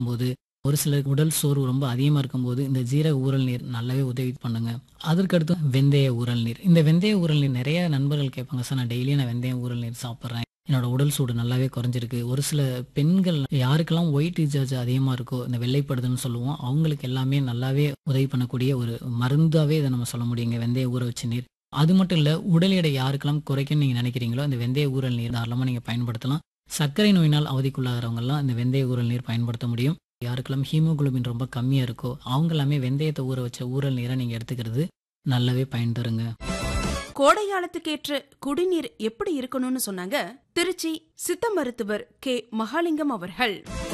போது ஒரு சிலருக்கு உடல் சோர்வு ரொம்ப அதிகமாக இருக்கும்போது இந்த ஜீரக ஊறல் நீர் நல்லாவே உதவி பண்ணுங்க அதற்கடுத்து வெந்தய ஊறல் நீர் இந்த வெந்தய ஊறல் நீர் நிறைய நண்பர்கள் கேட்பாங்க சார் நான் டெய்லியும் நான் வெந்தய ஊறல் நீர் சாப்பிட்றேன் என்னோட உடல் சூடு நல்லாவே குறைஞ்சிருக்கு ஒரு சில பெண்கள் யாருக்கெல்லாம் ஒயிட் ரீசார்ஜ் அதிகமாக இருக்கோ இந்த வெள்ளைப்படுதுன்னு சொல்லுவோம் அவங்களுக்கு எல்லாமே நல்லாவே உதவி பண்ணக்கூடிய ஒரு மருந்தாவே இதை நம்ம சொல்ல முடியுங்க வெந்தய ஊற வச்ச நீர் அது மட்டும் இல்லை உடல் எடை யாருக்கெல்லாம் குறைக்கணும்னு நீங்கள் நினைக்கிறீங்களோ இந்த வெந்தய ஊறல் நீர் தாராளமாக நீங்கள் பயன்படுத்தலாம் சர்க்கரை நோயினால் அவதிக்குள்ளாகிறவங்கலாம் இந்த வெந்தய ஊறல் நீர் பயன்படுத்த முடியும் யாருக்கெல்லாம் ஹீமோகுளோபின் ரொம்ப கம்மியாக இருக்கோ அவங்க எல்லாமே வெந்தயத்தை ஊற வச்ச ஊறல் நீரை நீங்கள் எடுத்துக்கிறது நல்லாவே பயன் தருங்க கோடை காலத்துக்கேற்ற குடிநீர் எப்படி இருக்கணும்னு சொன்னாங்க திருச்சி சித்த மருத்துவர் கே மகாலிங்கம் அவர்கள்